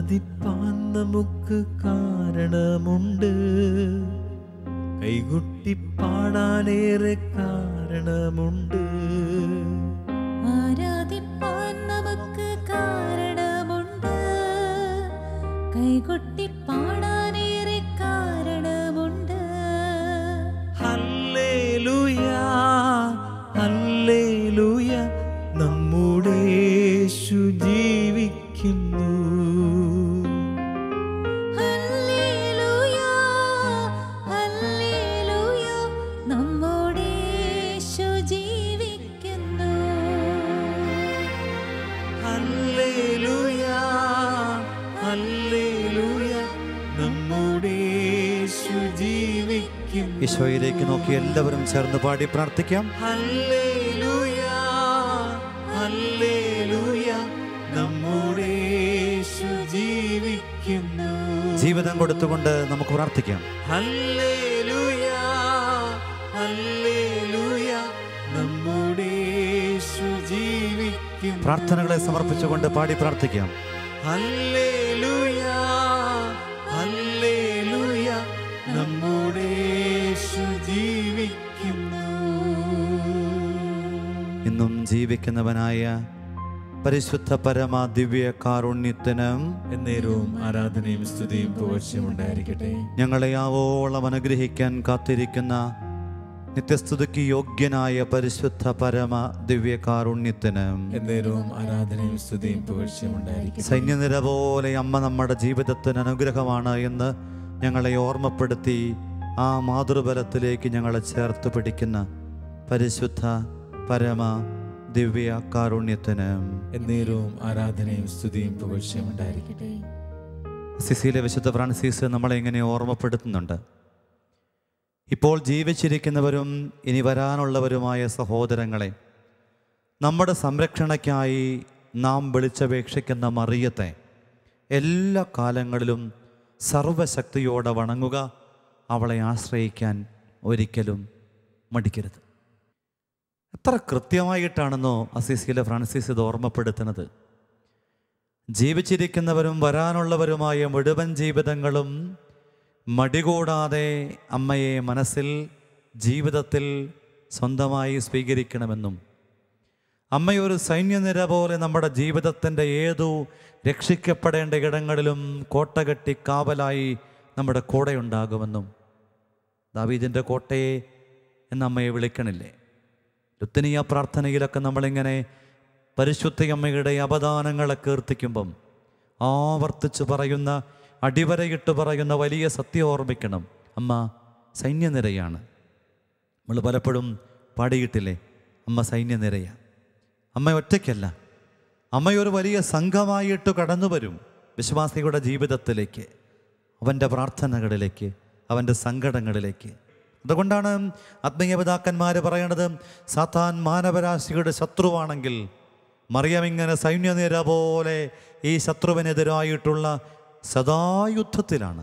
ആരാധിപ്പാൻ നമുക്ക് കാരണമുണ്ട് കൈകൊട്ടി പാടാനേറെ കാരണമുണ്ട് ആരാധിപ്പാൻ നമുക്ക് കാരണമുണ്ട് കൈകൊട്ടി പാടാനേറെ കാരണമുണ്ട് ഹല്ലേലൂയാ ഹല്ലേലൂയ നമ്മുടെ യേശു ജീവിക്കുന്നു ഹല്ലേലൂയ ഹല്ലേലൂയ നമ്മുടെ യേശു ജീവിക്കുന്നു ഹല്ലേലൂയാ ഹല്ലേലൂയ നമ്മുടെ യേശു ജീവിക്കുന്നു ഈശോയിലേക്ക് നോക്കി എല്ലാവരും ചേർന്ന് പാടി പ്രാർത്ഥിക്കാം ഹല്ലേലൂയാ ഹല്ലേലൂയ നമ്മുടെ യേശു ജീവിക്കുന്നു ജീവിതം കൊടുത്തുകൊണ്ട് നമുക്ക് പ്രാർത്ഥിക്കാം ഹല്ലേലൂയാ ഹല്ലേലൂയ നമ്മുടെ യേശു ജീവിക്കുന്നു പ്രാർത്ഥനകളെ സമർപ്പിച്ചുകൊണ്ട് പാടി പ്രാർത്ഥിക്കാം ഹല്ലേലൂയാ ഹല്ലേലൂയ നമ്മുടെ യേശു ജീവിക്കുന്നു ഇന്നും ജീവിക്കുന്നവനായ പരിശുദ്ധ പരമ ദിവ്യ കാരുണ്യത്തിനും എന്നേരവും ആരാധനയും സ്തുതിയും പുകഴ്ചയും ഉണ്ടായിരിക്കട്ടെ ഞങ്ങളെ ആവോളം അനുഗ്രഹിക്കാൻ കാത്തിരിക്കുന്ന നിത്യസ്തുതിക്ക് യോഗ്യനായ പരിശുദ്ധ പരമ ദിവ്യ കാരുണ്യത്തിനും എന്നേരവും ആരാധനയും സ്തുതിയും പുകഴ്ചയും ഉണ്ടായിരിക്കട്ടെ സൈന്യനിര പോലെ അമ്മ നമ്മുടെ ജീവിതത്തിന് അനുഗ്രഹമാണ് എന്ന് ഞങ്ങളെ ഓർമ്മപ്പെടുത്തി ആ മാതൃബലത്തിലേക്ക് ഞങ്ങളെ ചേർത്ത് പിടിക്കുന്ന പരിശുദ്ധ പരമ ദിവ്യ കാരുണ്യത്തിനും എന്നേരവും ആരാധനയും സ്തുതിയും പുകഴ്ചയും ഉണ്ടായിരിക്കട്ടെ സിസിയിലെ വിശുദ്ധ ഫ്രാൻസിസ് നമ്മളെ ഇങ്ങനെ ഓർമ്മപ്പെടുത്തുന്നുണ്ട് ഇപ്പോൾ ജീവിച്ചിരിക്കുന്നവരും ഇനി വരാനുള്ളവരുമായ സഹോദരങ്ങളെ നമ്മുടെ സംരക്ഷണയ്ക്കായി നാം വിളിച്ചപേക്ഷിക്കുന്ന മറിയത്തെ എല്ലാ കാലങ്ങളിലും സർവശക്തിയോടെ വണങ്ങുക അവളെ ആശ്രയിക്കാൻ ഒരിക്കലും മടിക്കരുത് എത്ര കൃത്യമായിട്ടാണെന്നോ അസിസിയിലെ ഫ്രാൻസിസ് ഇത് ഓർമ്മപ്പെടുത്തുന്നത് ജീവിച്ചിരിക്കുന്നവരും വരാനുള്ളവരുമായ മുഴുവൻ ജീവിതങ്ങളും മടികൂടാതെ അമ്മയെ മനസ്സിൽ ജീവിതത്തിൽ സ്വന്തമായി സ്വീകരിക്കണമെന്നും അമ്മയൊരു സൈന്യനിര പോലെ നമ്മുടെ ജീവിതത്തിൻ്റെ ഏതു രക്ഷിക്കപ്പെടേണ്ട ഇടങ്ങളിലും കോട്ടകെട്ടി കാവലായി നമ്മുടെ കൂടെ ഉണ്ടാകുമെന്നും ദാവീദിൻ്റെ കോട്ടയെ എന്ന് അമ്മയെ വിളിക്കണില്ലേ ലുത്തനീയ പ്രാർത്ഥനയിലൊക്കെ നമ്മളിങ്ങനെ പരിശുദ്ധ അമ്മയുടെ അപദാനങ്ങളെ കീർത്തിക്കുമ്പം ആവർത്തിച്ച് പറയുന്ന അടിവരയിട്ട് പറയുന്ന വലിയ സത്യം ഓർമ്മിക്കണം അമ്മ സൈന്യനിരയാണ് നമ്മൾ പലപ്പോഴും പാടിയിട്ടില്ലേ അമ്മ സൈന്യനിരയാണ് അമ്മ ഒറ്റയ്ക്കല്ല അമ്മയൊരു വലിയ സംഘമായിട്ട് കടന്നു വരും വിശ്വാസിയുടെ ജീവിതത്തിലേക്ക് അവൻ്റെ പ്രാർത്ഥനകളിലേക്ക് അവൻ്റെ സങ്കടങ്ങളിലേക്ക് അതുകൊണ്ടാണ് ആത്മീയ പിതാക്കന്മാർ പറയണത് സാത്താൻ മാനവരാശിയുടെ ശത്രുവാണെങ്കിൽ മറിയമിങ്ങനെ സൈന്യനിര പോലെ ഈ ശത്രുവിനെതിരായിട്ടുള്ള സദായുദ്ധത്തിലാണ്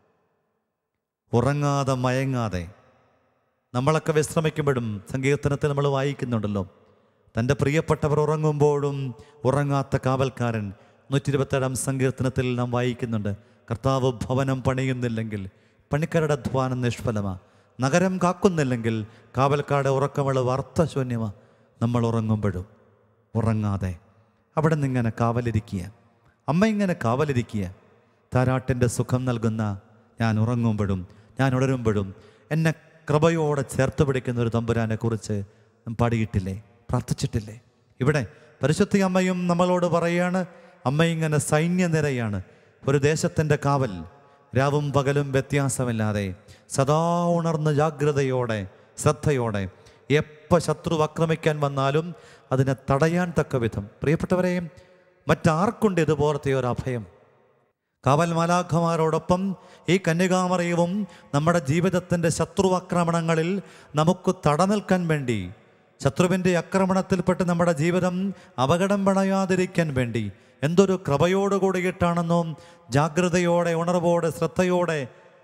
ഉറങ്ങാതെ മയങ്ങാതെ നമ്മളൊക്കെ വിശ്രമിക്കുമ്പോഴും സങ്കീർത്തനത്തിൽ നമ്മൾ വായിക്കുന്നുണ്ടല്ലോ തൻ്റെ പ്രിയപ്പെട്ടവർ ഉറങ്ങുമ്പോഴും ഉറങ്ങാത്ത കാവൽക്കാരൻ നൂറ്റി ഇരുപത്തേഴാം സങ്കീർത്തനത്തിൽ നാം വായിക്കുന്നുണ്ട് കർത്താവ് ഭവനം പണിയുന്നില്ലെങ്കിൽ പണിക്കാരുടെ അധ്വാനം നിഷ്ഫലമാ നഗരം കാക്കുന്നില്ലെങ്കിൽ കാവൽക്കാരുടെ ഉറക്കമുള്ള അർത്ഥശൂന്യമാ നമ്മൾ ഉറങ്ങുമ്പോഴും ഉറങ്ങാതെ അവിടെ നിന്നിങ്ങനെ കാവലിരിക്കുക അമ്മ ഇങ്ങനെ കാവലിരിക്കുക താരാട്ടിൻ്റെ സുഖം നൽകുന്ന ഞാൻ ഉറങ്ങുമ്പോഴും ഞാൻ ഉണരുമ്പോഴും എന്നെ കൃപയോടെ ചേർത്ത് പിടിക്കുന്ന ഒരു തമ്പുരാനെ കുറിച്ച് നാം പാടിയിട്ടില്ലേ പ്രാർത്ഥിച്ചിട്ടില്ലേ ഇവിടെ പരിശുദ്ധ അമ്മയും നമ്മളോട് പറയാണ് അമ്മ ഇങ്ങനെ സൈന്യനിരയാണ് ഒരു ദേശത്തിൻ്റെ കാവൽ രാവും പകലും വ്യത്യാസമില്ലാതെ സദാ ഉണർന്ന് ജാഗ്രതയോടെ ശ്രദ്ധയോടെ എപ്പോൾ ശത്രു ആക്രമിക്കാൻ വന്നാലും അതിനെ തടയാൻ തക്ക വിധം പ്രിയപ്പെട്ടവരെ മറ്റാർക്കുണ്ട് ഇതുപോലത്തെ ഒരു അഭയം കാവൽ മാലാഖമാരോടൊപ്പം ഈ കന്യകാമറിയവും നമ്മുടെ ജീവിതത്തിൻ്റെ ശത്രുവാക്രമണങ്ങളിൽ നമുക്ക് തടനിൽക്കാൻ വേണ്ടി ശത്രുവിൻ്റെ ആക്രമണത്തിൽപ്പെട്ട് നമ്മുടെ ജീവിതം അപകടം പണയാതിരിക്കാൻ വേണ്ടി എന്തൊരു കൃപയോട് കൂടിയിട്ടാണെന്നോ ജാഗ്രതയോടെ ഉണർവോടെ ശ്രദ്ധയോടെ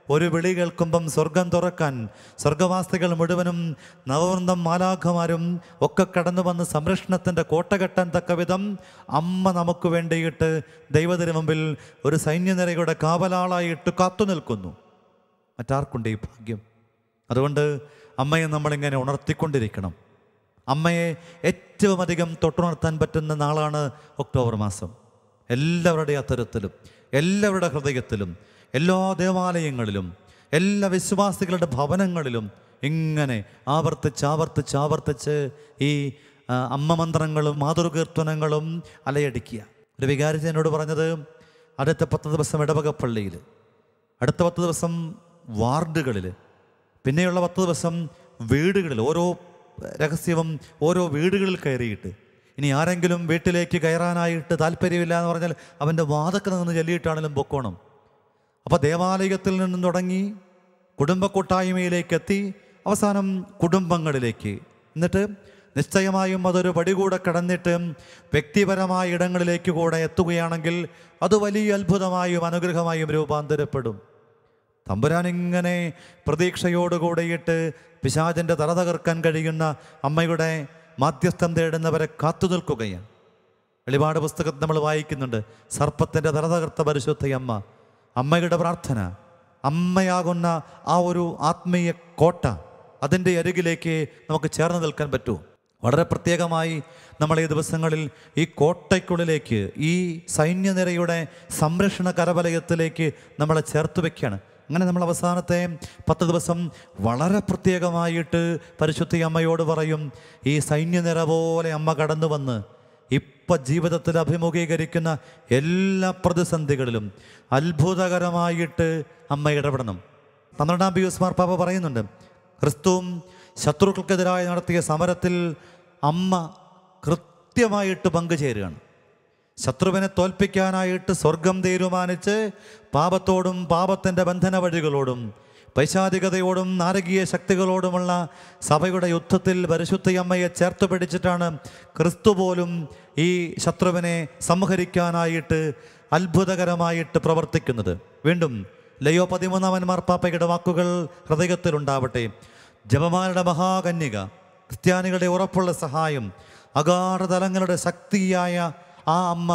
ഒരു വിളി കേൾക്കുമ്പം സ്വർഗം തുറക്കാൻ സ്വർഗവാസികൾ മുഴുവനും നവവൃന്ദം മാലാഖമാരും ഒക്കെ കടന്നു വന്ന് സംരക്ഷണത്തിൻ്റെ കോട്ട കെട്ടാൻ തക്ക വിധം അമ്മ നമുക്ക് വേണ്ടിയിട്ട് ദൈവത്തിന് മുമ്പിൽ ഒരു സൈന്യനിരയുടെ കാവലാളായിട്ട് കാത്തു നിൽക്കുന്നു മറ്റാർക്കുണ്ട് ഈ ഭാഗ്യം അതുകൊണ്ട് അമ്മയെ നമ്മളിങ്ങനെ ഉണർത്തിക്കൊണ്ടിരിക്കണം അമ്മയെ ഏറ്റവും അധികം തൊട്ടുണർത്താൻ പറ്റുന്ന നാളാണ് ഒക്ടോബർ മാസം എല്ലാവരുടെ അത്തരത്തിലും എല്ലാവരുടെ ഹൃദയത്തിലും എല്ലാ ദേവാലയങ്ങളിലും എല്ലാ വിശ്വാസികളുടെ ഭവനങ്ങളിലും ഇങ്ങനെ ആവർത്തിച്ച് ആവർത്തിച്ച് ആവർത്തിച്ച് ഈ ആ, അമ്മ മന്ത്രങ്ങളും മാതൃകീർത്തനങ്ങളും അലയടിക്കുക ഒരു വികാരി എന്നോട് പറഞ്ഞത് അടുത്ത പത്ത് ദിവസം ഇടവകപ്പള്ളിയിൽ അടുത്ത പത്ത് ദിവസം വാർഡുകളിൽ പിന്നെയുള്ള പത്ത് ദിവസം വീടുകളിൽ ഓരോ രഹസ്യവും ഓരോ വീടുകളിൽ കയറിയിട്ട് ഇനി ആരെങ്കിലും വീട്ടിലേക്ക് കയറാനായിട്ട് താല്പര്യമില്ല എന്ന് പറഞ്ഞാൽ അവൻ്റെ വാതക്ക നിന്ന് ചൊല്ലിയിട്ടാണെങ്കിലും പൊക്കോണം അപ്പോൾ ദേവാലയത്തിൽ നിന്നും തുടങ്ങി കുടുംബ കൂട്ടായ്മയിലേക്ക് എത്തി അവസാനം കുടുംബങ്ങളിലേക്ക് എന്നിട്ട് നിശ്ചയമായും അതൊരു പടി കൂടെ കടന്നിട്ട് വ്യക്തിപരമായ ഇടങ്ങളിലേക്ക് കൂടെ എത്തുകയാണെങ്കിൽ അത് വലിയ അത്ഭുതമായും അനുഗ്രഹമായും രൂപാന്തരപ്പെടും തമ്പുരാൻ ഇങ്ങനെ പ്രതീക്ഷയോടുകൂടിയിട്ട് പിശാചൻ്റെ തറ തകർക്കാൻ കഴിയുന്ന അമ്മയുടെ മാധ്യസ്ഥം തേടുന്നവരെ കാത്തു നിൽക്കുകയാണ് വെളിപാട് പുസ്തകത്തിൽ നമ്മൾ വായിക്കുന്നുണ്ട് സർപ്പത്തിൻ്റെ തറ തകർത്ത പരിശുദ്ധ അമ്മ അമ്മയുടെ പ്രാർത്ഥന അമ്മയാകുന്ന ആ ഒരു ആത്മീയ കോട്ട അതിൻ്റെ അരികിലേക്ക് നമുക്ക് ചേർന്ന് നിൽക്കാൻ പറ്റുമോ വളരെ പ്രത്യേകമായി നമ്മൾ ഈ ദിവസങ്ങളിൽ ഈ കോട്ടയ്ക്കുള്ളിലേക്ക് ഈ സൈന്യനിരയുടെ സംരക്ഷണ കരവലയത്തിലേക്ക് നമ്മളെ ചേർത്ത് വെക്കുകയാണ് അങ്ങനെ നമ്മൾ അവസാനത്തെ പത്ത് ദിവസം വളരെ പ്രത്യേകമായിട്ട് പരിശുദ്ധി അമ്മയോട് പറയും ഈ സൈന്യനിര പോലെ അമ്മ കടന്നു വന്ന് ഇപ്പം ജീവിതത്തിൽ അഭിമുഖീകരിക്കുന്ന എല്ലാ പ്രതിസന്ധികളിലും അത്ഭുതകരമായിട്ട് അമ്മ ഇടപെടണം പന്ത്രണ്ടാം പിയൂസ് മാർപ്പാപ്പ പറയുന്നുണ്ട് ക്രിസ്തുവും ശത്രുക്കൾക്കെതിരായി നടത്തിയ സമരത്തിൽ അമ്മ കൃത്യമായിട്ട് പങ്കുചേരുകയാണ് ശത്രുവിനെ തോൽപ്പിക്കാനായിട്ട് സ്വർഗം തീരുമാനിച്ച് പാപത്തോടും പാപത്തിൻ്റെ ബന്ധന വഴികളോടും പൈശാചികതയോടും നാരകീയ ശക്തികളോടുമുള്ള സഭയുടെ യുദ്ധത്തിൽ പരിശുദ്ധയമ്മയെ ചേർത്ത് പിടിച്ചിട്ടാണ് ക്രിസ്തു പോലും ഈ ശത്രുവിനെ സംഹരിക്കാനായിട്ട് അത്ഭുതകരമായിട്ട് പ്രവർത്തിക്കുന്നത് വീണ്ടും ലയോ പതിമൂന്നാമൻ മാർപ്പാപ്പയുടെ വാക്കുകൾ ഹൃദയത്തിലുണ്ടാവട്ടെ ജപമാരുടെ മഹാകന്യക ക്രിസ്ത്യാനികളുടെ ഉറപ്പുള്ള സഹായം അഗാധതലങ്ങളുടെ ശക്തിയായ ആ അമ്മ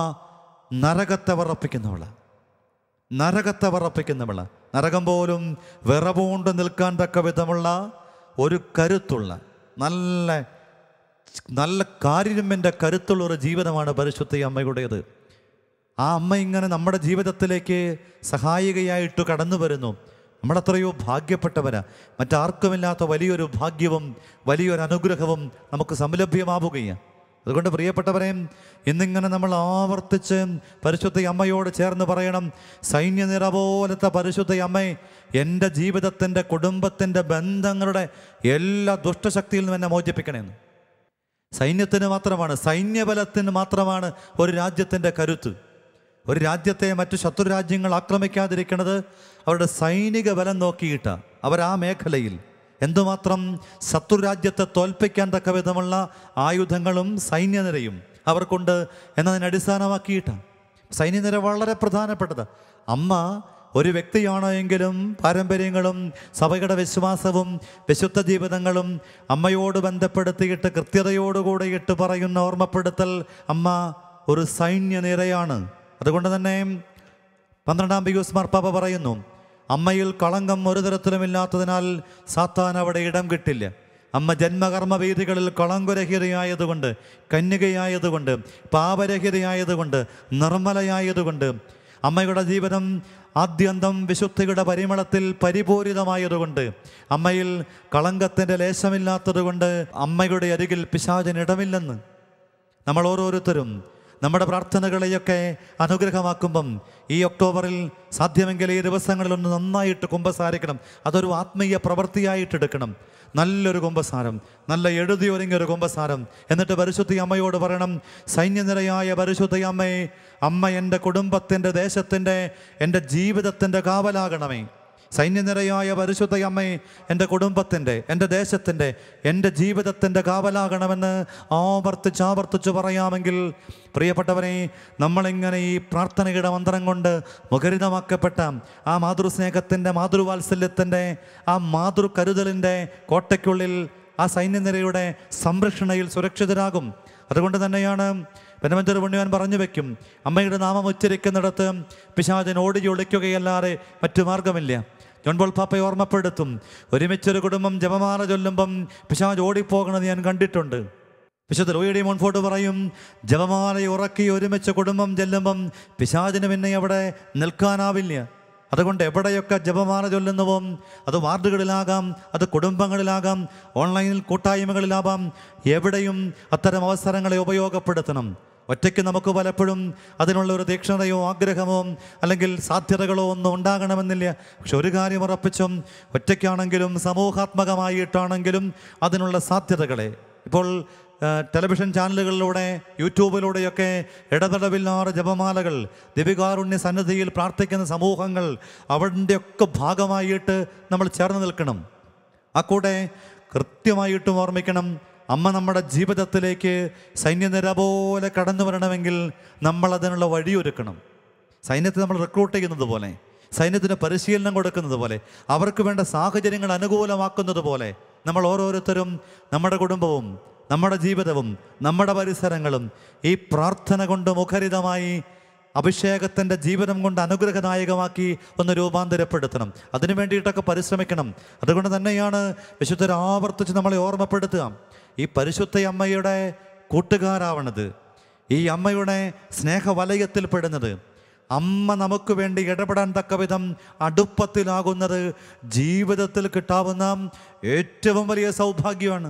നരകത്തെ വിറപ്പിക്കുന്നവളാണ് നരകത്തെ വിറപ്പിക്കുന്നവള നരകം പോലും വിറവുകൊണ്ട് നിൽക്കാൻ തക്ക വിധമുള്ള ഒരു കരുത്തുള്ള നല്ല നല്ല കാരിരുമ്പിൻ്റെ കരുത്തുള്ള ഒരു ജീവിതമാണ് പരിശുദ്ധ അമ്മയുടേത് ആ അമ്മ ഇങ്ങനെ നമ്മുടെ ജീവിതത്തിലേക്ക് സഹായികയായിട്ട് കടന്നു വരുന്നു നമ്മളെത്രയോ ഭാഗ്യപ്പെട്ടവരാ മറ്റാർക്കുമില്ലാത്ത വലിയൊരു ഭാഗ്യവും വലിയൊരു അനുഗ്രഹവും നമുക്ക് സംലഭ്യമാവുകയാണ് അതുകൊണ്ട് പ്രിയപ്പെട്ടവരെ ഇന്നിങ്ങനെ നമ്മൾ ആവർത്തിച്ച് പരിശുദ്ധ അമ്മയോട് ചേർന്ന് പറയണം സൈന്യനിര പോലത്തെ പരിശുദ്ധ അമ്മ എൻ്റെ ജീവിതത്തിൻ്റെ കുടുംബത്തിൻ്റെ ബന്ധങ്ങളുടെ എല്ലാ ദുഷ്ടശക്തിയിൽ നിന്നും എന്നെ മോചിപ്പിക്കണമെന്ന് സൈന്യത്തിന് മാത്രമാണ് സൈന്യബലത്തിന് മാത്രമാണ് ഒരു രാജ്യത്തിൻ്റെ കരുത്ത് ഒരു രാജ്യത്തെ മറ്റു ശത്രു രാജ്യങ്ങൾ ആക്രമിക്കാതിരിക്കുന്നത് അവരുടെ സൈനിക ബലം നോക്കിയിട്ട് അവർ ആ മേഖലയിൽ എന്തുമാത്രം ശത്രു രാജ്യത്തെ തോൽപ്പിക്കാൻ തക്ക വിധമുള്ള ആയുധങ്ങളും സൈന്യനിരയും അവർക്കുണ്ട് എന്നതിനെ അടിസ്ഥാനമാക്കിയിട്ടാണ് സൈന്യനിര വളരെ പ്രധാനപ്പെട്ടത് അമ്മ ഒരു വ്യക്തിയാണ് എങ്കിലും പാരമ്പര്യങ്ങളും സഭയുടെ വിശ്വാസവും വിശുദ്ധ ജീവിതങ്ങളും അമ്മയോട് ബന്ധപ്പെടുത്തിയിട്ട് കൃത്യതയോടുകൂടെ ഇട്ട് പറയുന്ന ഓർമ്മപ്പെടുത്തൽ അമ്മ ഒരു സൈന്യനിരയാണ് അതുകൊണ്ട് തന്നെ പന്ത്രണ്ടാം ബിയൂസ് മാർപ്പാപ്പ പറയുന്നു അമ്മയിൽ കളങ്കം ഒരു തരത്തിലുമില്ലാത്തതിനാൽ സാത്താൻ അവിടെ ഇടം കിട്ടില്ല അമ്മ ജന്മകർമ്മവേദികളിൽ കളങ്കുരഹിതയായതുകൊണ്ട് കന്യകയായതുകൊണ്ട് പാപരഹിതയായതുകൊണ്ട് നിർമ്മലയായതുകൊണ്ട് അമ്മയുടെ ജീവിതം ആദ്യന്തം വിശുദ്ധിയുടെ പരിമളത്തിൽ പരിപൂരിതമായതുകൊണ്ട് അമ്മയിൽ കളങ്കത്തിൻ്റെ ലേശമില്ലാത്തതുകൊണ്ട് അമ്മയുടെ അരികിൽ പിശാചിനിടമില്ലെന്ന് നമ്മൾ ഓരോരുത്തരും നമ്മുടെ പ്രാർത്ഥനകളെയൊക്കെ അനുഗ്രഹമാക്കുമ്പം ഈ ഒക്ടോബറിൽ സാധ്യമെങ്കിൽ ഈ ദിവസങ്ങളിലൊന്ന് നന്നായിട്ട് കുമ്പസാരിക്കണം അതൊരു ആത്മീയ പ്രവൃത്തിയായിട്ട് എടുക്കണം നല്ലൊരു കുമ്പസാരം നല്ല എഴുതി ഒരുങ്ങിയ ഒരു കുമ്പസാരം എന്നിട്ട് പരിശുദ്ധി അമ്മയോട് പറയണം സൈന്യനിരയായ പരിശുദ്ധ അമ്മയെ അമ്മ എൻ്റെ കുടുംബത്തിൻ്റെ ദേശത്തിൻ്റെ എൻ്റെ ജീവിതത്തിൻ്റെ കാവലാകണമേ സൈന്യനിരയായ പരിശുദ്ധ അമ്മേ എൻ്റെ കുടുംബത്തിൻ്റെ എൻ്റെ ദേശത്തിൻ്റെ എൻ്റെ ജീവിതത്തിൻ്റെ കാവലാകണമെന്ന് ആവർത്തിച്ച് ആവർത്തിച്ച് പറയാമെങ്കിൽ പ്രിയപ്പെട്ടവരെ നമ്മളിങ്ങനെ ഈ പ്രാർത്ഥനയുടെ മന്ത്രം കൊണ്ട് മുഖരിതമാക്കപ്പെട്ട ആ മാതൃസ്നേഹത്തിൻ്റെ മാതൃവാത്സല്യത്തിൻ്റെ ആ മാതൃകരുതലിൻ്റെ കോട്ടയ്ക്കുള്ളിൽ ആ സൈന്യനിരയുടെ സംരക്ഷണയിൽ സുരക്ഷിതരാകും അതുകൊണ്ട് തന്നെയാണ് പെനമഞ്ചർ പുണ്യവാൻ പറഞ്ഞു വെക്കും അമ്മയുടെ നാമം ഉച്ചരിക്കുന്നിടത്ത് പിശാചൻ ഓടി ഒളിക്കുകയല്ലാതെ മറ്റു മാർഗമില്ല ജോൺ പോൾ പാപ്പയെ ഓർമ്മപ്പെടുത്തും ഒരുമിച്ചൊരു കുടുംബം ജപമാല ചൊല്ലുമ്പം പിശാജ് ഓടിപ്പോകണത് ഞാൻ കണ്ടിട്ടുണ്ട് വിശുദ്ധ ലോയിഡി മോൺഫോർട്ട് പറയും ജപമാല ഉറക്കി ഒരുമിച്ച് കുടുംബം ചെല്ലുമ്പം പിശാചിന് പിന്നെ അവിടെ നിൽക്കാനാവില്ല അതുകൊണ്ട് എവിടെയൊക്കെ ജപമാല ചൊല്ലുന്നുവോ അത് വാർഡുകളിലാകാം അത് കുടുംബങ്ങളിലാകാം ഓൺലൈനിൽ കൂട്ടായ്മകളിലാവാം എവിടെയും അത്തരം അവസരങ്ങളെ ഉപയോഗപ്പെടുത്തണം ഒറ്റയ്ക്ക് നമുക്ക് പലപ്പോഴും അതിനുള്ള ഒരു തീക്ഷ്ണതയോ ആഗ്രഹമോ അല്ലെങ്കിൽ സാധ്യതകളോ ഒന്നും ഉണ്ടാകണമെന്നില്ല പക്ഷെ ഒരു കാര്യം ഉറപ്പിച്ചും ഒറ്റയ്ക്കാണെങ്കിലും സമൂഹാത്മകമായിട്ടാണെങ്കിലും അതിനുള്ള സാധ്യതകളെ ഇപ്പോൾ ആ, ടെലിവിഷൻ ചാനലുകളിലൂടെ യൂട്യൂബിലൂടെയൊക്കെ ഇടതടവില്ലാതെ ജപമാലകൾ ദിവികാരുണ്യ സന്നിധിയിൽ പ്രാർത്ഥിക്കുന്ന സമൂഹങ്ങൾ അവൻ്റെയൊക്കെ ഭാഗമായിട്ട് നമ്മൾ ചേർന്ന് നിൽക്കണം ആ കൂടെ കൃത്യമായിട്ടും ഓർമ്മിക്കണം അമ്മ നമ്മുടെ ജീവിതത്തിലേക്ക് സൈന്യനിര പോലെ കടന്നു വരണമെങ്കിൽ നമ്മൾ അതിനുള്ള വഴിയൊരുക്കണം സൈന്യത്തെ നമ്മൾ റിക്രൂട്ട് ചെയ്യുന്നത് പോലെ സൈന്യത്തിന് പരിശീലനം കൊടുക്കുന്നത് പോലെ അവർക്ക് വേണ്ട സാഹചര്യങ്ങൾ അനുകൂലമാക്കുന്നത് പോലെ നമ്മൾ ഓരോരുത്തരും നമ്മുടെ കുടുംബവും നമ്മുടെ ജീവിതവും നമ്മുടെ പരിസരങ്ങളും ഈ പ്രാർത്ഥന കൊണ്ട് മുഖരിതമായി അഭിഷേകത്തിൻ്റെ ജീവിതം കൊണ്ട് അനുഗ്രഹദായകമാക്കി ഒന്ന് രൂപാന്തരപ്പെടുത്തണം അതിനു വേണ്ടിയിട്ടൊക്കെ പരിശ്രമിക്കണം അതുകൊണ്ട് തന്നെയാണ് വിശുദ്ധർ ആവർത്തിച്ച് നമ്മളെ ഓർമ്മപ്പെടുത്തുക ഈ പരിശുദ്ധ അമ്മയുടെ കൂട്ടുകാരാവണത് ഈ അമ്മയുടെ സ്നേഹവലയത്തിൽപ്പെടുന്നത് അമ്മ നമുക്ക് വേണ്ടി ഇടപെടാൻ തക്ക വിധം അടുപ്പത്തിലാകുന്നത് ജീവിതത്തിൽ കിട്ടാവുന്ന ഏറ്റവും വലിയ സൗഭാഗ്യമാണ്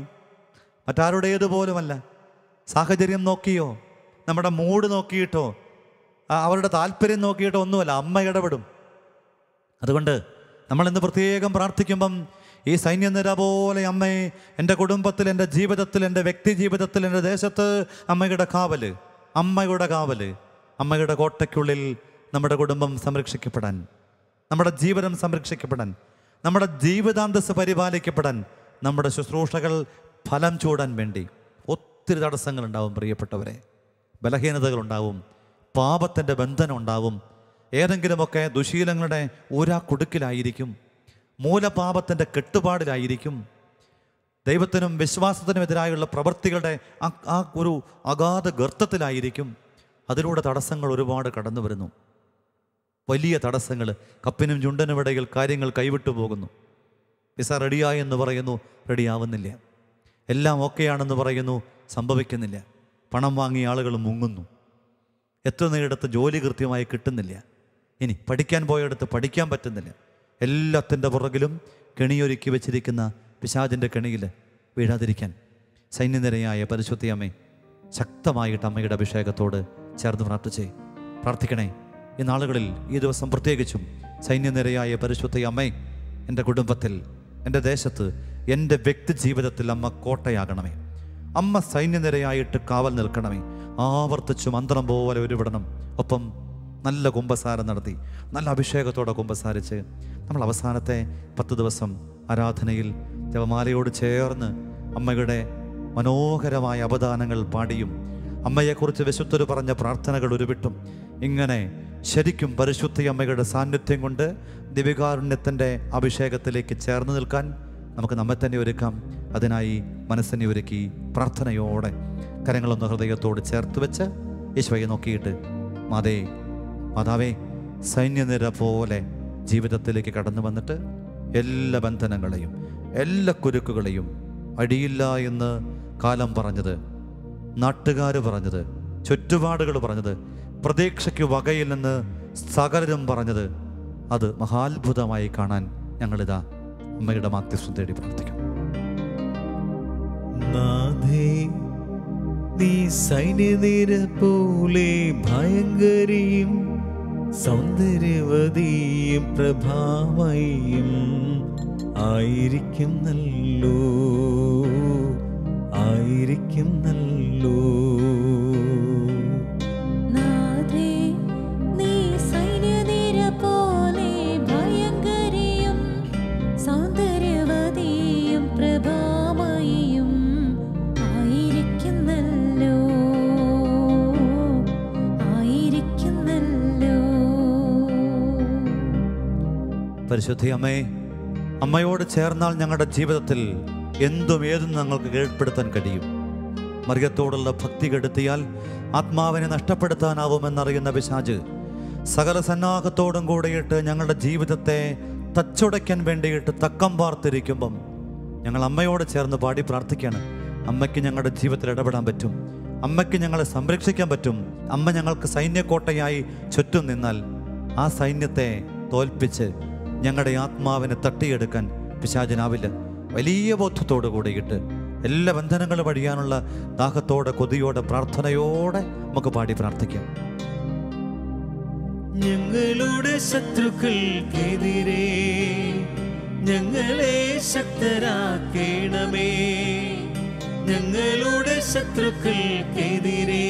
മറ്റാരുടേതുപോലുമല്ല സാഹചര്യം നോക്കിയോ നമ്മുടെ മൂഡ് നോക്കിയിട്ടോ ആ, അവരുടെ താല്പര്യം നോക്കിയിട്ടോ ഒന്നുമല്ല അമ്മ ഇടപെടും അതുകൊണ്ട് നമ്മൾ ഇന്ന് പ്രത്യേകം പ്രാർത്ഥിക്കുമ്പം ഈ സൈന്യനിര പോലെ അമ്മയെ എൻ്റെ കുടുംബത്തിൽ എൻ്റെ ജീവിതത്തിൽ എൻ്റെ വ്യക്തി ജീവിതത്തിൽ എൻ്റെ ദേശത്ത് അമ്മയുടെ കാവല് അമ്മയുടെ കാവല് അമ്മയുടെ കോട്ടയ്ക്കുള്ളിൽ നമ്മുടെ കുടുംബം സംരക്ഷിക്കപ്പെടാൻ നമ്മുടെ ജീവിതം സംരക്ഷിക്കപ്പെടാൻ നമ്മുടെ ജീവിതാന്തസ് പരിപാലിക്കപ്പെടാൻ നമ്മുടെ ശുശ്രൂഷകൾ ഫലം ചൂടാൻ വേണ്ടി ഒത്തിരി തടസ്സങ്ങളുണ്ടാവും പ്രിയപ്പെട്ടവരെ ബലഹീനതകളുണ്ടാവും പാപത്തിൻ്റെ ബന്ധനം ഉണ്ടാവും ഏതെങ്കിലുമൊക്കെ ദുശീലങ്ങളുടെ ഊരാ കുടുക്കിലായിരിക്കും മൂലപാപത്തിൻ്റെ കെട്ടുപാടിലായിരിക്കും ദൈവത്തിനും വിശ്വാസത്തിനും എതിരായുള്ള പ്രവൃത്തികളുടെ ആ ആ ഒരു അഗാധ ഗർത്തത്തിലായിരിക്കും അതിലൂടെ തടസ്സങ്ങൾ ഒരുപാട് കടന്നു വരുന്നു വലിയ തടസ്സങ്ങൾ കപ്പിനും ചുണ്ടനും ഇടയിൽ കാര്യങ്ങൾ കൈവിട്ടു പോകുന്നു വിസ റെഡിയായി എന്ന് പറയുന്നു റെഡിയാവുന്നില്ല എല്ലാം ഓക്കെയാണെന്ന് പറയുന്നു സംഭവിക്കുന്നില്ല പണം വാങ്ങിയ ആളുകൾ മുങ്ങുന്നു എത്തുന്നിടത്ത് ജോലി കൃത്യമായി കിട്ടുന്നില്ല ഇനി പഠിക്കാൻ പോയയിടത്ത് പഠിക്കാൻ പറ്റുന്നില്ല എല്ലാത്തിൻ്റെ പുറകിലും കെണിയൊരുക്കി വെച്ചിരിക്കുന്ന പിശാചിൻ്റെ കെണിയിൽ വീഴാതിരിക്കാൻ സൈന്യനിരയായ പരിശുദ്ധി അമ്മേ ശക്തമായിട്ട് അമ്മയുടെ അഭിഷേകത്തോട് ചേർന്ന് പ്രാർത്ഥിച്ചേ പ്രാർത്ഥിക്കണേ ഈ നാളുകളിൽ ഈ ദിവസം പ്രത്യേകിച്ചും സൈന്യനിരയായ പരിശുദ്ധ അമ്മേ എൻ്റെ കുടുംബത്തിൽ എൻ്റെ ദേശത്ത് എൻ്റെ വ്യക്തി ജീവിതത്തിൽ അമ്മ കോട്ടയാകണമേ അമ്മ സൈന്യനിരയായിട്ട് കാവൽ നിൽക്കണമേ ആവർത്തിച്ചു മന്ത്രം പോലെ ഉരുവിടണം ഒപ്പം നല്ല കുംഭസാരം നടത്തി നല്ല അഭിഷേകത്തോടെ കുംഭസാരിച്ച് നമ്മൾ അവസാനത്തെ പത്ത് ദിവസം ആരാധനയിൽ ജപമാലയോട് ചേർന്ന് അമ്മയുടെ മനോഹരമായ അവദാനങ്ങൾ പാടിയും അമ്മയെക്കുറിച്ച് വിശുദ്ധര് പറഞ്ഞ പ്രാർത്ഥനകൾ ഉരുവിട്ടും ഇങ്ങനെ ശരിക്കും പരിശുദ്ധ അമ്മയുടെ സാന്നിധ്യം കൊണ്ട് ദിവികാരുണ്യത്തിൻ്റെ അഭിഷേകത്തിലേക്ക് ചേർന്ന് നിൽക്കാൻ നമുക്ക് നമ്മെ തന്നെ ഒരുക്കാം അതിനായി മനസ്സിനെ ഒരുക്കി പ്രാർത്ഥനയോടെ കരങ്ങളൊന്ന് ഹൃദയത്തോട് ചേർത്ത് വെച്ച് യേശുവയെ നോക്കിയിട്ട് മാതേ മാതാവേ സൈന്യനിര പോലെ ജീവിതത്തിലേക്ക് കടന്നു വന്നിട്ട് എല്ലാ ബന്ധനങ്ങളെയും എല്ലാ കുരുക്കുകളെയും അടിയില്ല എന്ന് കാലം പറഞ്ഞത് നാട്ടുകാർ പറഞ്ഞത് ചുറ്റുപാടുകൾ പറഞ്ഞത് പ്രതീക്ഷയ്ക്ക് വകയില്ലെന്ന് സകലരും പറഞ്ഞത് അത് മഹാത്ഭുതമായി കാണാൻ ഞങ്ങളിതാ അമ്മയുടെ മാധ്യസ്ഥം തേടി പ്രാർത്ഥിക്കും നാഥേ നീ സൈന്യനിര പോലെ ഭയങ്കരിയും സൗന്ദര്യവതിയും പ്രഭാവയും ആയിരിക്കുന്നല്ലോ ആയിരിക്കുന്നല്ലോ നാഥേ നീ സൈന്യനിര പോലെ ഭയങ്കരിയും പരിശുദ്ധി അമ്മേ അമ്മയോട് ചേർന്നാൽ ഞങ്ങളുടെ ജീവിതത്തിൽ എന്തും ഏതും ഞങ്ങൾക്ക് കീഴ്പ്പെടുത്താൻ കഴിയും മറിയത്തോടുള്ള ഭക്തി കെടുത്തിയാൽ ആത്മാവിനെ നഷ്ടപ്പെടുത്താനാവുമെന്നറിയുന്ന പിശാജ് സകല സന്നാഹത്തോടും കൂടിയിട്ട് ഞങ്ങളുടെ ജീവിതത്തെ തച്ചുടയ്ക്കാൻ വേണ്ടിയിട്ട് തക്കം പാർത്തിരിക്കുമ്പം ഞങ്ങൾ അമ്മയോട് ചേർന്ന് പാടി പ്രാർത്ഥിക്കുകയാണ് അമ്മയ്ക്ക് ഞങ്ങളുടെ ജീവിതത്തിൽ ഇടപെടാൻ പറ്റും അമ്മയ്ക്ക് ഞങ്ങളെ സംരക്ഷിക്കാൻ പറ്റും അമ്മ ഞങ്ങൾക്ക് സൈന്യക്കോട്ടയായി ചുറ്റും നിന്നാൽ ആ സൈന്യത്തെ തോൽപ്പിച്ച് ഞങ്ങളുടെ ആത്മാവിനെ തട്ടിയെടുക്കാൻ പിശാചനാവില്ല വലിയ ബോധത്തോടു കൂടിയിട്ട് എല്ലാ ബന്ധനങ്ങളും അഴിയാനുള്ള ദാഹത്തോടെ കൊതിയോടെ പ്രാർത്ഥനയോടെ നമുക്ക് പാടി പ്രാർത്ഥിക്കാം ഞങ്ങളുടെ ശത്രുക്കൾക്കെതിരെ ഞങ്ങളെ ശക്തരാക്കേണമേ ഞങ്ങളുടെ ശത്രുക്കൾക്കെതിരെ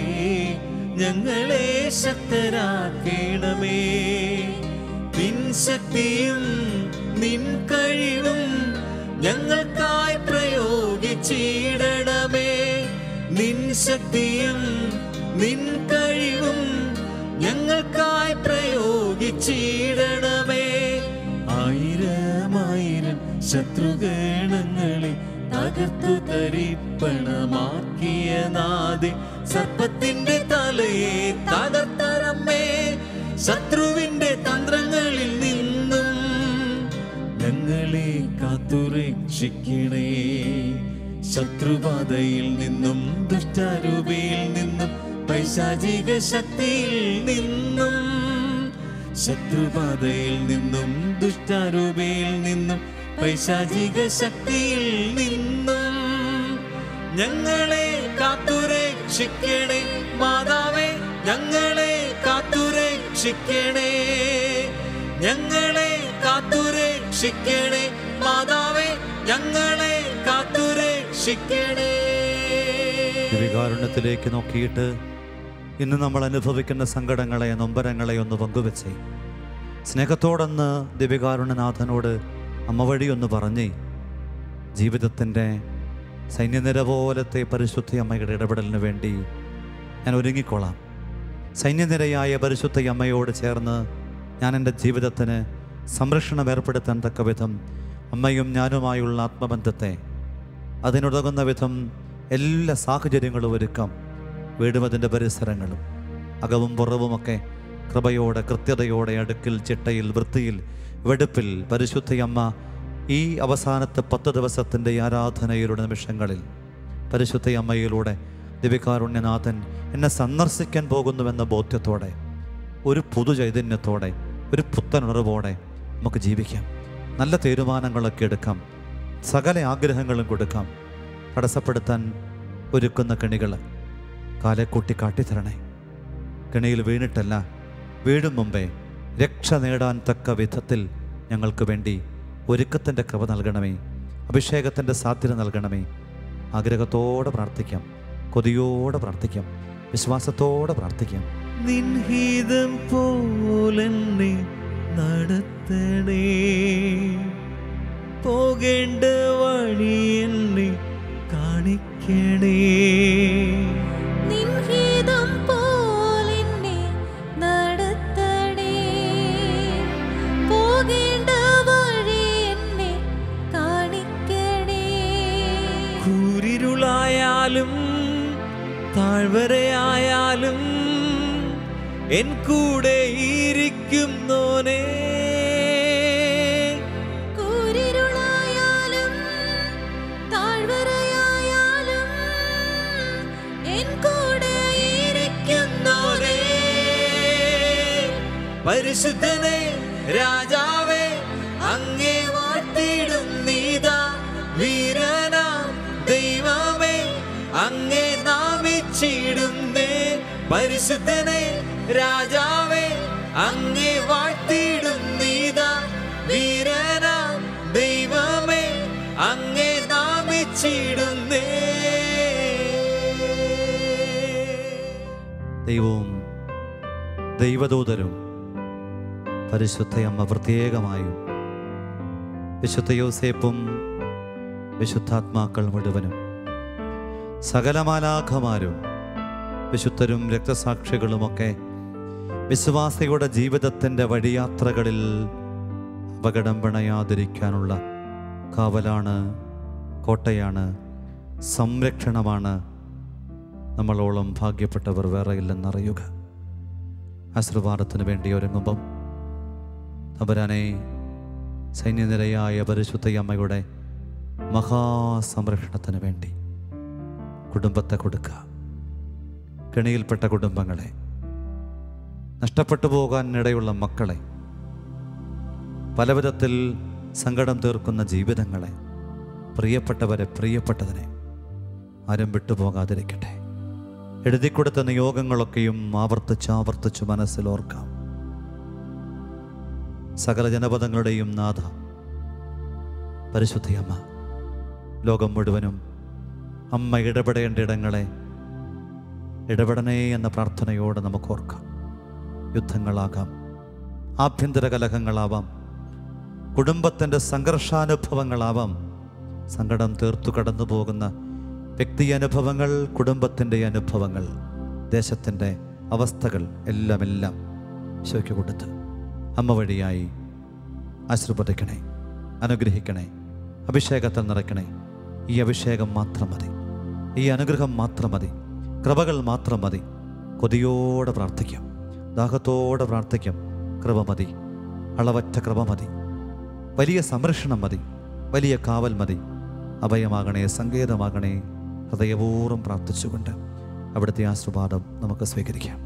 ഞങ്ങളെ ശക്തരാക്കേണമേ നിൻ ശക്തിയും നിൻ കഴിവും ഞങ്ങൾക്കായി പ്രയോഗിച്ചിടണമേ നിൻ ശക്തിയും നിൻ കഴിവും ഞങ്ങൾക്കായി പ്രയോഗിച്ചിടണമേ ആയിരമായിരം ശത്രുഗണങ്ങളെ തകർത്തു തരിപ്പണമാക്കിയ നാദെ സർപ്പത്തിന്റെ തലയെ തകർത്തരമ്മേ ശത്രുവിന്റെ തന്ത്രങ്ങളിൽ നിന്നും ഞങ്ങളെ കാത്തുരക്ഷിക്കണേ ശത്രുബാധയിൽ നിന്നും ദുഷ്ടാരൂപയിൽ നിന്നും പൈശാചിക ശക്തിയിൽ നിന്നും ശത്രുബാധയിൽ നിന്നും ദുഷ്ടാരൂപയിൽ നിന്നും പൈശാചിക ശക്തിയിൽ നിന്നും ഞങ്ങളെ കാത്തുരക്ഷിക്കണേ മാതാവേ ഞങ്ങളെ കാത്തുരക്ഷിക്കണേ ഞങ്ങളെ കാത്തുരക്ഷിക്കണേ മാതാവേ ഞങ്ങളെ കാത്തുരക്ഷിക്കണേ ദിവികാരുണ്യത്തിലേക്ക് നോക്കിയിട്ട് ഇന്ന് നമ്മൾ അനുഭവിക്കുന്ന സങ്കടങ്ങളെ നൊമ്പരങ്ങളെ ഒന്ന് പങ്കുവെച്ചേ സ്നേഹത്തോടൊന്ന് ദിവികാരുണ്യനാഥനോട് അമ്മ വഴി ഒന്ന് പറഞ്ഞേ ജീവിതത്തിൻ്റെ സൈന്യനിര പോലത്തെ പരിശുദ്ധ അമ്മയുടെ ഇടപെടലിന് വേണ്ടി ഞാൻ ഒരുങ്ങിക്കൊള്ളാം സൈന്യനിരയായ പരിശുദ്ധ അമ്മയോട് ചേർന്ന് ഞാൻ എൻ്റെ ജീവിതത്തിന് സംരക്ഷണം ഏർപ്പെടുത്താൻ തക്ക വിധം അമ്മയും ഞാനുമായുള്ള ആത്മബന്ധത്തെ അതിനുതകുന്ന വിധം എല്ലാ സാഹചര്യങ്ങളും ഒരുക്കാം വീടും അതിൻ്റെ പരിസരങ്ങളും അകവും പുറവുമൊക്കെ കൃപയോടെ കൃത്യതയോടെ അടുക്കിൽ ചിട്ടയിൽ വൃത്തിയിൽ വെടുപ്പിൽ പരിശുദ്ധയമ്മ ഈ അവസാനത്തെ പത്ത് ദിവസത്തിൻ്റെ ആരാധനയുടെ നിമിഷങ്ങളിൽ പരിശുദ്ധയമ്മയിലൂടെ ദിവികാരുണ്യനാഥൻ എന്നെ സന്ദർശിക്കാൻ പോകുന്നുവെന്ന ബോധ്യത്തോടെ ഒരു പുതു ചൈതന്യത്തോടെ ഒരു പുത്തനുണർവോടെ നമുക്ക് ജീവിക്കാം നല്ല തീരുമാനങ്ങളൊക്കെ എടുക്കാം സകല ആഗ്രഹങ്ങളും കൊടുക്കാം തടസ്സപ്പെടുത്താൻ ഒരുക്കുന്ന കെണികൾ കാലെക്കൂട്ടി കാട്ടിത്തരണേ കെണിയിൽ വീണിട്ടല്ല വീഴും മുമ്പേ രക്ഷ നേടാൻ തക്ക വിധത്തിൽ ഞങ്ങൾക്ക് വേണ്ടി ഒരുക്കത്തിൻ്റെ കൃപ നൽകണമേ അഭിഷേകത്തിൻ്റെ സാധ്യത നൽകണമേ ആഗ്രഹത്തോടെ പ്രാർത്ഥിക്കാം കൊതിയോടെ പ്രാർത്ഥിക്കാം വിശ്വാസത്തോടെ പ്രാർത്ഥിക്കാം നിൻഹിതം പോലെന്നെ നടത്തണേ പോകേണ്ട വഴി എന്നെ കാണിക്കണേ നിൻഹിതം പോലെന്നെ നടത്തണേ പോകേണ്ട വഴി എന്നെ കാണിക്കണേ കൂരിരുളായാലും താഴ്വരയായാലും എൻ കൂടെ ഇരിക്കുന്നോനേ കൂരിരുളായാലും താഴ്വരയായാലും എൻ കൂടെ ഇരിക്കുന്നോരേ പരിശുദ്ധനെ രാജാവേ അങ്ങേ വാഴ്ത്തിടും നീതാ വീരനാം ദൈവമേ അങ്ങേ നാമിച്ചിടുന്നേ പരിശുദ്ധനെ രാജാവേ അങ്ങേ വാഴ്ത്തിടും നീതാ വീരനാം ദൈവമേ അങ്ങേ നാമിച്ചിടുന്നേ ദൈവവും ദൈവദൂതരും പരിശുദ്ധയമ്മ പ്രത്യേകമായും വിശുദ്ധ യോസേപ്പും വിശുദ്ധാത്മാക്കൾ മുഴുവനും സകലമാലാഖമാരും വിശുദ്ധരും രക്തസാക്ഷികളുമൊക്കെ വിശ്വാസിയുടെ ജീവിതത്തിൻ്റെ വഴിയാത്രകളിൽ അപകടം പിണയാതിരിക്കാനുള്ള കാവലാണ് കോട്ടയാണ് സംരക്ഷണമാണ് നമ്മളോളം ഭാഗ്യപ്പെട്ടവർ വേറെ ഇല്ലെന്നറിയുക ആശീർവാദത്തിന് വേണ്ടി ഒരുങ്ങുമ്പം തമ്പുരാനെ സൈന്യനിരയായ പരിശുദ്ധ അമ്മയുടെ മഹാസംരക്ഷണത്തിന് വേണ്ടി കുടുംബത്തെ കൊടുക്കുക കെണിയിൽപ്പെട്ട കുടുംബങ്ങളെ നഷ്ടപ്പെട്ടു പോകാൻ ഇടയുള്ള മക്കളെ പലവിധത്തിൽ സങ്കടം തീർക്കുന്ന ജീവിതങ്ങളെ പ്രിയപ്പെട്ടവരെ പ്രിയപ്പെട്ടതിനെ ആരും വിട്ടുപോകാതിരിക്കട്ടെ എഴുതിക്കൊടുത്ത നിയോഗങ്ങളൊക്കെയും ആവർത്തിച്ച് ആവർത്തിച്ച് മനസ്സിലോർക്കാം സകല ജനപദങ്ങളുടെയും നാഥ പരിശുദ്ധയമ്മ ലോകം മുഴുവനും അമ്മ ഇടപെടേണ്ട ഇടങ്ങളെ ഇടപെടണേ എന്ന പ്രാർത്ഥനയോടെ നമുക്ക് ഓർക്കാം യുദ്ധങ്ങളാകാം ആഭ്യന്തര കലഹങ്ങളാവാം കുടുംബത്തിൻ്റെ സംഘർഷാനുഭവങ്ങളാവാം സങ്കടം തീർത്തു കടന്നു പോകുന്ന വ്യക്തി അനുഭവങ്ങൾ കുടുംബത്തിൻ്റെ അനുഭവങ്ങൾ ദേശത്തിൻ്റെ അവസ്ഥകൾ എല്ലാം എല്ലാം ഈശോയ്ക്ക് കൊടുത്ത് അമ്മ വഴിയായി ആശീർവദിക്കണേ അനുഗ്രഹിക്കണേ അഭിഷേകത്തിൽ നിറയ്ക്കണേ ഈ അഭിഷേകം മാത്രം മതി ഈ അനുഗ്രഹം മാത്രം മതി കൃപകൾ മാത്രം മതി കൊതിയോടെ പ്രാർത്ഥിക്കാം ദാഹത്തോടെ പ്രാർത്ഥിക്കാം കൃപ മതി അളവറ്റ കൃപ മതി വലിയ സംരക്ഷണം മതി വലിയ കാവൽ മതി അഭയമാകണേ സങ്കേതമാകണേ ഹൃദയപൂർവ്വം പ്രാർത്ഥിച്ചുകൊണ്ട് അവിടുത്തെ ആശീർവാദം നമുക്ക് സ്വീകരിക്കാം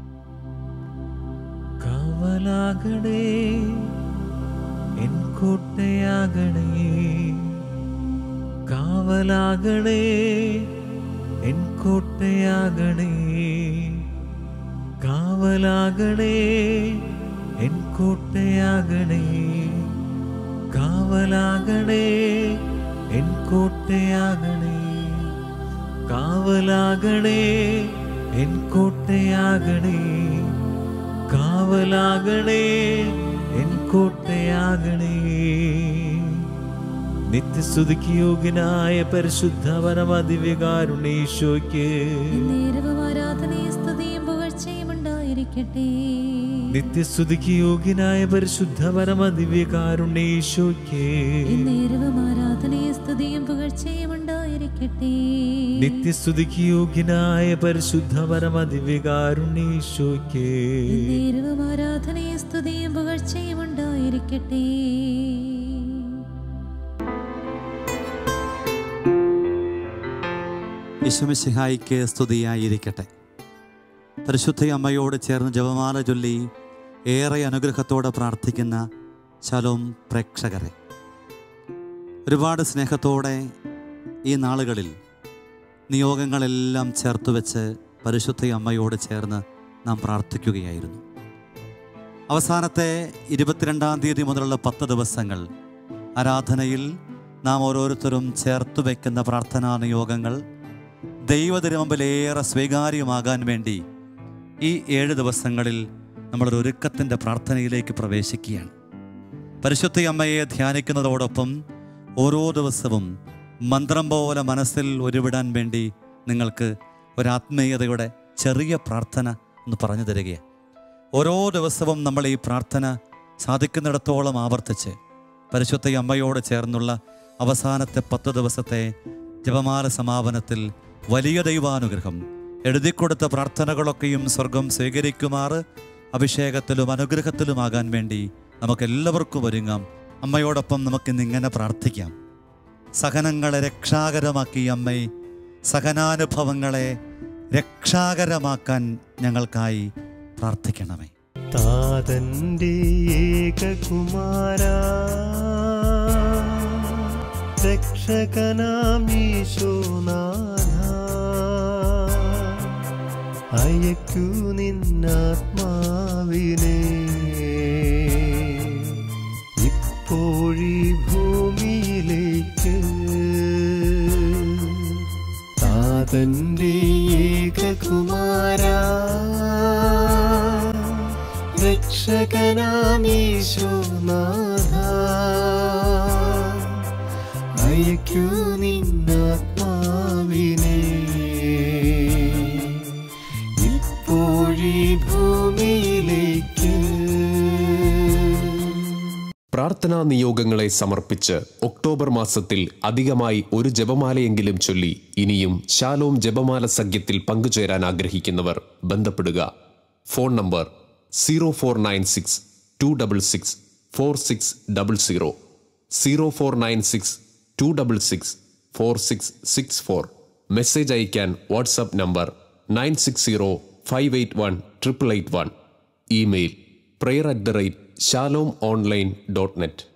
കാവലാകണേ എൻ കോട്ടയാകണേ കാവലാകണേ എൻ കോട്ടയാകണേ കാവലാകണേ എൻ കോട്ടയാകണേ കാവലാകണേ എൻ കോട്ടയാകണേ കാവലാകണേ എൻ കോട്ടയാകണേ കാവലാകണേ എൻ കോട്ടയാകണേ നിത്യസ്തുതിക്ക് യോഗ്യനായ പരിശുദ്ധ പരമദിവ്യകാരുണീശോയ്ക്ക് നേരവും ആരാധനയും സ്തുതിയും പുകഴ്ചയും ഉണ്ടായിരിക്കട്ടെ നിത്യസ്തുതിക്ക് യോഗ്യനായ പരിശുദ്ധ പരമദിവ്യകാരുണീശോയ്ക്ക് നേരവും ആരാധനയും സ്തുതിയും പുകഴ്ചയും ഉണ്ടായിരിക്കട്ടെ നിത്യസ്തുതിക്ക് യോഗ്യനായ പരിശുദ്ധ പരമദിവ്യകാരുണീശോയ്ക്ക് നേരവും ആരാധനയും സ്തുതിയും പുകഴ്ചയും ഉണ്ടായിരിക്കട്ടെ യേശുമിശിഹായിക്ക് സ്തുതിയായിരിക്കട്ടെ പരിശുദ്ധ അമ്മയോട് ചേർന്ന് ജപമാല ചൊല്ലി ഏറെ അനുഗ്രഹത്തോടെ പ്രാർത്ഥിക്കുന്ന ശലോം പ്രേക്ഷകരെ ഒരുപാട് സ്നേഹത്തോടെ ഈ നാളുകളിൽ നിയോഗങ്ങളെല്ലാം ചേർത്ത് വെച്ച് പരിശുദ്ധ അമ്മയോട് ചേർന്ന് നാം പ്രാർത്ഥിക്കുകയായിരുന്നു അവസാനത്തെ ഇരുപത്തിരണ്ടാം തീയതി മുതലുള്ള പത്ത് ദിവസങ്ങൾ ആരാധനയിൽ നാം ഓരോരുത്തരും ചേർത്ത് വയ്ക്കുന്ന പ്രാർത്ഥനാ നിയോഗങ്ങൾ ദൈവതിരുമുമ്പിലേറെ സ്വീകാര്യമാകാൻ വേണ്ടി ഈ ഏഴ് ദിവസങ്ങളിൽ നമ്മളൊരു ഒരുക്കത്തിൻ്റെ പ്രാർത്ഥനയിലേക്ക് പ്രവേശിക്കുകയാണ് പരിശുദ്ധ അമ്മയെ ധ്യാനിക്കുന്നതോടൊപ്പം ഓരോ ദിവസവും മന്ത്രം പോലെ മനസ്സിൽ ഉരുവിടാൻ വേണ്ടി നിങ്ങൾക്ക് ഒരാത്മീയതയുടെ ചെറിയ പ്രാർത്ഥന ഒന്ന് പറഞ്ഞു തരികയാണ് ഓരോ ദിവസവും നമ്മൾ ഈ പ്രാർത്ഥന സാധിക്കുന്നിടത്തോളം ആവർത്തിച്ച് പരിശുദ്ധ അമ്മയോട് ചേർന്നുള്ള അവസാനത്തെ പത്ത് ദിവസത്തെ ജപമാല സമാപനത്തിൽ വലിയ ദൈവാനുഗ്രഹം എഴുതിക്കൊടുത്ത പ്രാർത്ഥനകളൊക്കെയും സ്വർഗം സ്വീകരിക്കുമാറ് അഭിഷേകത്തിലും അനുഗ്രഹത്തിലുമാകാൻ വേണ്ടി നമുക്കെല്ലാവർക്കും ഒരുങ്ങാം അമ്മയോടൊപ്പം നമുക്കിന്ന് ഇങ്ങനെ പ്രാർത്ഥിക്കാം സഹനങ്ങളെ രക്ഷാകരമാക്കി അമ്മേ സഹനാനുഭവങ്ങളെ രക്ഷാകരമാക്കാൻ ഞങ്ങൾക്കായി പ്രാർത്ഥിക്കണമേ താതന്റെ ഏകകുമാര രക്ഷകനാമീശോനാഥ അയക്കൂ നിന്നാത്മാവിനെ ഇപ്പോഴീ ഭൂമിയിലേക്ക് താതന്റെ ഏകകുമാര രക്ഷകനാമീശോനാഥ അയക്കൂ നിന്നാത്മാവിനെ ഇപ്പോഴീ ഭൂമിയിലേക്ക് പ്രാർത്ഥനാ നിയോഗങ്ങളെ സമർപ്പിച്ച് ഒക്ടോബർ മാസത്തിൽ അധികമായി ഒരു ജപമാലയെങ്കിലും ചൊല്ലി ഇനിയും ശാലോം ജപമാല സഖ്യത്തിൽ പങ്കുചേരാൻ ആഗ്രഹിക്കുന്നവർ ബന്ധപ്പെടുക phone number zero four nine six two double six four six double zero zero four nine six two double six four six six four message അയക്കാൻ WhatsApp number nine six zero five eight one triple eight one email prayer at the rate shalom online dot net